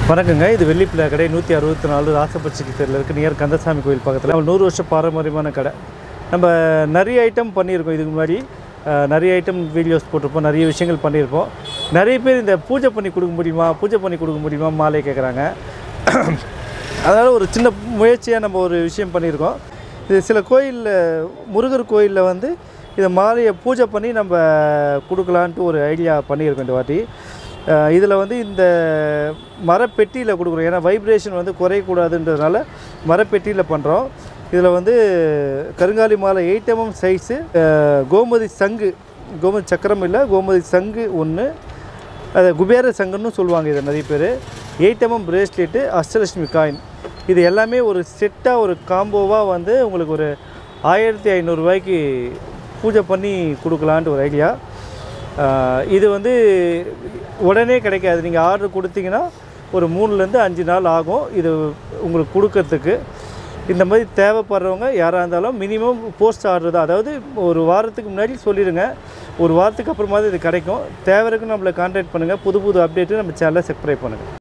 வணக்கங்க இது வெள்ளிப்பிள்ளை கடை நூற்றி அறுபத்தி நாலு ராசபட்சிக்கு தெருவில் இருக்குது நியர் கந்தசாமி கோயில் பக்கத்தில் ஒரு நூறு வருஷம் பாரம்பரியமான கடை நம்ம நிறைய ஐட்டம் பண்ணியிருக்கோம் இதுக்கு முன்னாடி அஹ், நிறைய ஐட்டம் வீடியோஸ் போட்டிருப்போம் நிறைய விஷயங்கள் பண்ணியிருப்போம் நிறைய பேர் இந்த பூஜை பண்ணி கொடுக்க முடியுமா பூஜை பண்ணி கொடுக்க முடியுமா மாலை கேட்குறாங்க அதனால் ஒரு சின்ன முயற்சியாக நம்ம ஒரு விஷயம் பண்ணியிருக்கோம் இது சில கோயிலில் முருகர் கோயிலில் வந்து இதை மாலையை பூஜை பண்ணி நம்ம கொடுக்கலான்ட்டு ஒரு ஐடியா பண்ணியிருக்கோம் இந்த வாட்டி இதில் வந்து இந்த மரப்பெட்டியில் கொடுக்குறோம் ஏன்னா வைப்ரேஷன் வந்து குறையக்கூடாதுன்றதுனால மரப்பெட்டியில் பண்ணுறோம் இதில் வந்து கருங்காலி மாலை எயிட் எம்எம் சைஸு கோமதி சங்கு கோமதி சக்கரம் இல்லை கோமதி சங்கு ஒன்று அது குபேர சங்குன்னு சொல்லுவாங்க இதை நிறைய பேர் eight mm bracelet Ashtalakshmi coin இது எல்லாமே ஒரு செட்டாக ஒரு காம்போவாக வந்து உங்களுக்கு ஒரு ஆயிரத்தி ஐநூறுரூவாய்க்கு பூஜை பண்ணி கொடுக்கலான்ட்டு ஒரு ஐடியா இது வந்து உடனே கிடைக்காது நீங்கள் ஆர்டர் கொடுத்தீங்கன்னா ஒரு மூணுலேருந்து அஞ்சு நாள் ஆகும் இது உங்களுக்கு கொடுக்கறதுக்கு இந்த மாதிரி தேவைப்படுறவங்க யாராக இருந்தாலும் மினிமம் போஸ்ட் ஆர்டர் தான் அதாவது ஒரு வாரத்துக்கு முன்னாடி சொல்லிடுங்க ஒரு வாரத்துக்கு அப்புறமா இது கிடைக்கும் தேவைக்கு நம்மளை கான்டாக்ட் பண்ணுங்கள் புது புது அப்டேட்டு நம்ம சேனலை சப்ஸ்கிரைப் பண்ணுங்கள்